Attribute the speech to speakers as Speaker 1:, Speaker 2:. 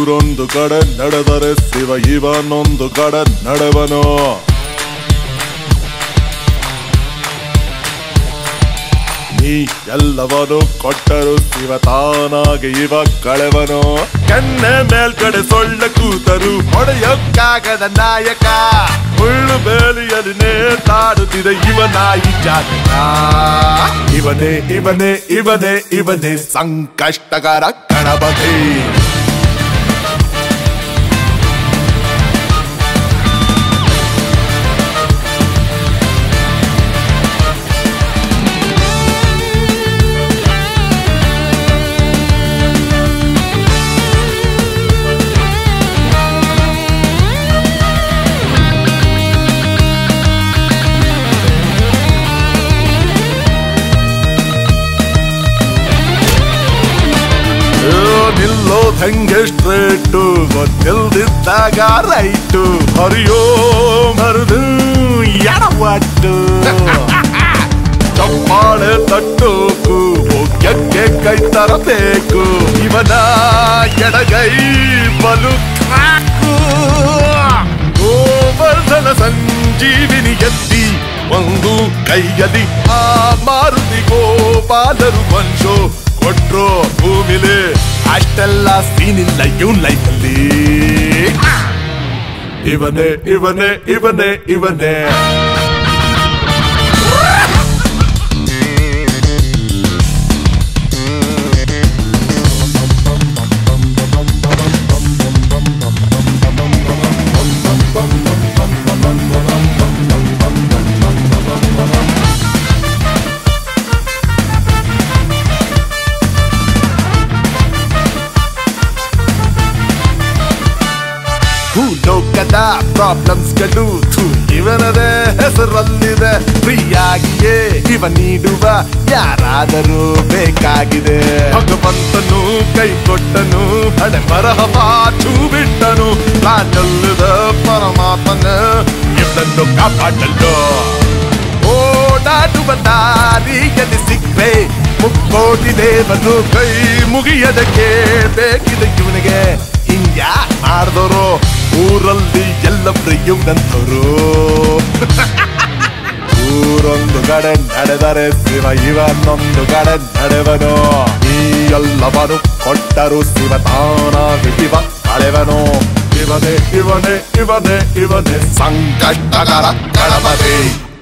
Speaker 1: ಊರೊಂದು ಕಡೆ ನಡೆದರೆ ಶಿವ ಇವನೊಂದು ಕಡೆ ನಡೆವನು ನೀ ಎಲ್ಲವನು ಕೊಟ್ಟರು ಶಿವ ತಾನಾಗಿ ಇವ ಕಳೆವನು ಕೆನ್ನೆ ಮೇಲ್ಗಡೆ ಸೊಳ್ಳೆ ಕೂತರು ಹೊಡೆಯಕ್ಕಾಗದ ನಾಯಕ ಮುಳ್ಳು ಬೇಲಿಯಲ್ಲಿ ನೇತಾಡುತ್ತಿದೆ ಇವನಾಯಿ ಜಾತಕ ಇವನೇ ಇವನೇ ಇವನೇ ಇವನೇ ಸಂಕಷ್ಟಕರ ಗಣಪತಿ ನಿಲ್ಲೋದ್ ಹೆಂಗೆ ಸ್ಟ್ರೇಟು ಗೊತ್ತಿಲ್ದಿದ್ದಾಗ ರೈಟು ಹರಿಯೋ ಮರುದು ಎಡವಟ್ಟು ಚಪ್ಪಾಳೆ ತಟ್ಟೋಕು ಹೋಗ್ಯಕ್ಕೆ ಕೈ ತರಬೇಕು ಇವನ ಎಡಗೈ ಬಲು ಕ್ರಾಕು ಗೋವರ್ಧನ ಸಂಜೀವಿನಿ ಎತ್ತಿ ಒಂದು ಕೈಯಲ್ಲಿ ಆ ಮಾರುತಿ ಗೋಪಾಲರು ವಂಶೋ ಕೊಟ್ರು ಭೂಮಿಲಿ ಅಷ್ಟೆಲ್ಲ ಸೀನಿಲ್ಲ ಇವನ್ ಲೈಫಲ್ಲಿ ಇವನೇ ಇವನೇ ಇವನೇ ಇವನೇ ಭೂಲೋಕದ ಪ್ರಾಬ್ಲಮ್ಸ್ಗಳು ಥು, ಇವನದೇ ಹೆಸರಲ್ಲಿದೆ ಫ್ರೀಯಾಗಿಯೇ ಇವ ನೀಡುವ ಯಾರಾದರೂ ಬೇಕಾಗಿದೆ ಭಗವಂತನು ಕೈ ಕೊಟ್ಟನು ಹಣೆ ಬರಹ ಪಾಚು ಬಿಟ್ಟನು ನಾನಲ್ಲದ ಪರಮಾತ್ಮನ ಇವನನ್ನು ಕಾಪಾಡಲು ಓಡಾಡುವ ದಾರಿಯಲ್ಲಿ ಸಿಕ್ರೆ ಮುಕ್ಕೋಟಿ ದೇವರು ಕೈ ಮುಗಿಯದಕ್ಕೆ ಬೇಕಿದೆ ಇವನಿಗೆ ಹಿಂಗ್ಯ ಮಾಡ್ದವರು ಊರಲ್ಲಿ ಎಲ್ಲ ಪ್ರಿಯುವಂತವರು ಊರೊಂದು ಕಡೆ ನಡೆದರೆ ಶಿವ ಇವನೊಂದು ಕಡೆ ನಡೆವನು ಈ ಎಲ್ಲವನು ಕೊಟ್ಟರು ಶಿವ ತಾನಾಗಿ ಇವ ಕಳೆವನು ಇವನೇ ಇವನೇ ಇವನೇ ಇವನೇ ಸಂಕಷ್ಟಕರ ಗಣಪತಿ